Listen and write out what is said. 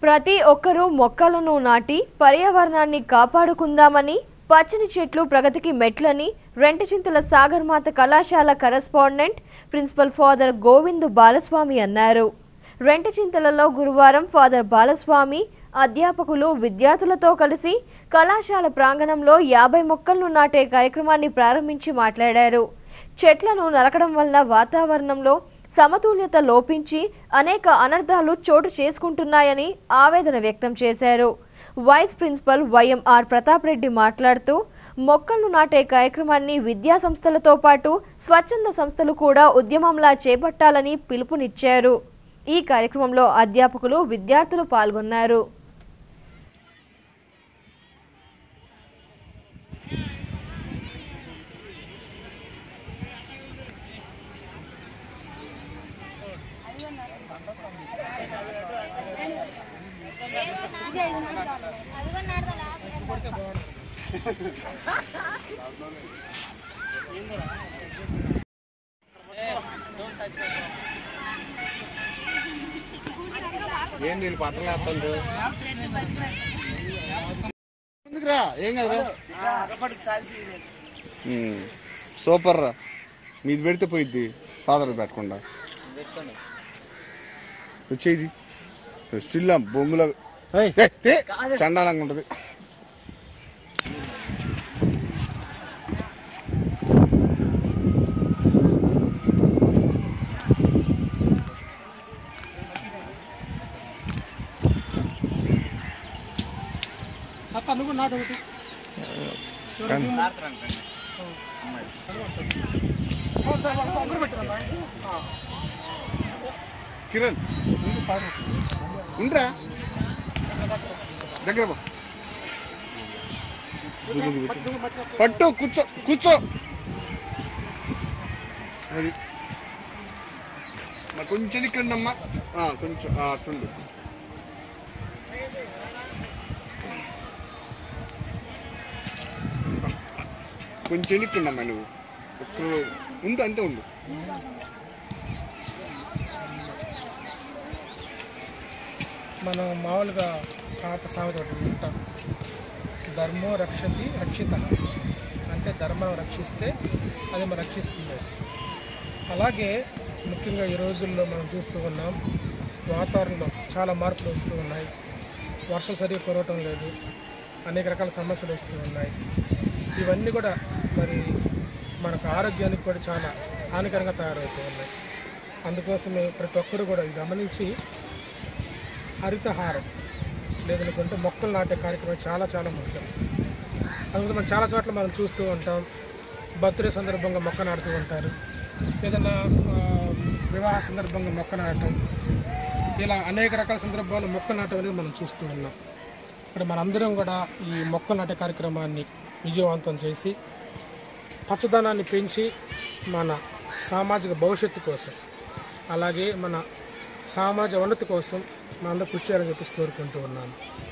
ప్రతి ఒక్కరూ మొక్కలను నాటి పర్యావరణాన్ని కాపాడుకుందామని పచ్చని చెట్లు ప్రగతికి మెట్లని రెంటచింతల సాగర్మాత కళాశాల correspondent principal father Govindu Balaswamy అన్నారు రెంటచింతలలో గురువారం ఫాదర్ బాలస్వామి అధ్యాపకులు విద్యార్థులతో కలిసి కళాశాల ప్రాంగణంలో యాభై మొక్కలను నాటే కార్యక్రమాన్ని ప్రారంభించి మాట్లాడారు చెట్లను నరకడం వల్ల వాతావరణంలో సమతుల్యత లోపించి అనేక అనర్థాలు చోటు చేసుకుంటున్నాయని ఆవేదన వ్యక్తం చేశారు vice principal YMR Pratap Reddy మాట్లాడుతూ మొక్కలు నాటే కార్యక్రమాన్ని విద్యా సంస్థలతో పాటు స్వచ్ఛంద సంస్థలు కూడా ఉద్యమంలా చేపట్టాలని పిలుపునిచ్చారు ఈ కార్యక్రమంలో అధ్యాపకులు విద్యార్థులు పాల్గొన్నారు ఏంది వీళ్ళు పట్టలు వేస్తుండ్రు ముందుకురా ఏం కదరా ఉమ్, సూపర్ రా మీది పెడితే పోయిద్ది ఫాదర్ పెట్టకుండా వచ్చేది స్టిల్ బొంగులో చండాలంగా ఉంటుంది కిరణ్ ముందు ఫాదర్ ఉండరా దగ్గర పో. పట్టు కూర్చో కూర్చో అది మరి కొంచెం ఇక్కడ అమ్మా ఆ, కొంచెం ఆ, అట్టుండు కొంచెం ఎన్నిక్కడమ్మా నువ్వు ఒక్క ఉండు అంతే ఉండు మనం మామూలుగా పాత సామెత ఒకటి ఉంటాం ధర్మో రక్షతి రక్షిత అంటే ధర్మం రక్షిస్తే అది మనం రక్షిస్తుంది అలాగే ముఖ్యంగా ఈ రోజుల్లో మనం చూస్తూ ఉన్నాం వాతావరణంలో చాలా మార్పులు వస్తూ ఉన్నాయి వర్షం సరిగ్గా కురవటం లేదు అనేక రకాల సమస్యలు వస్తూ ఉన్నాయి ఇవన్నీ కూడా మరి మనకు ఆరోగ్యానికి కూడా చాలా హానికరంగా తయారవుతూ ఉన్నాయి అందుకోసమే ప్రతి ఒక్కరు కూడా ఇది గమనించి హరితహారం లేదనుకుంటే మొక్కలు నాటే కార్యక్రమం చాలా చాలా ముఖ్యం అందుకోసం మనం చాలా చోట్ల మనం చూస్తూ ఉంటాం బర్త్డే సందర్భంగా మొక్క నాటుతూ ఉంటారు ఏదైనా ఆ, వివాహ సందర్భంగా మొక్క నాటడం ఇలా అనేక రకాల సందర్భాల్లో మొక్క నాటం అనేది మనం చూస్తూ ఉన్నాం ఇక్కడ మనందరం కూడా ఈ మొక్కలు నాటే కార్యక్రమాన్ని విజయవంతం చేసి పచ్చదనాన్ని పెంచి మన సామాజిక భవిష్యత్తు కోసం అలాగే మన సామాజిక ఉన్నతి కోసం మనందరూ కృషి చేయాలని చెప్పేసి కోరుకుంటూ ఉన్నాను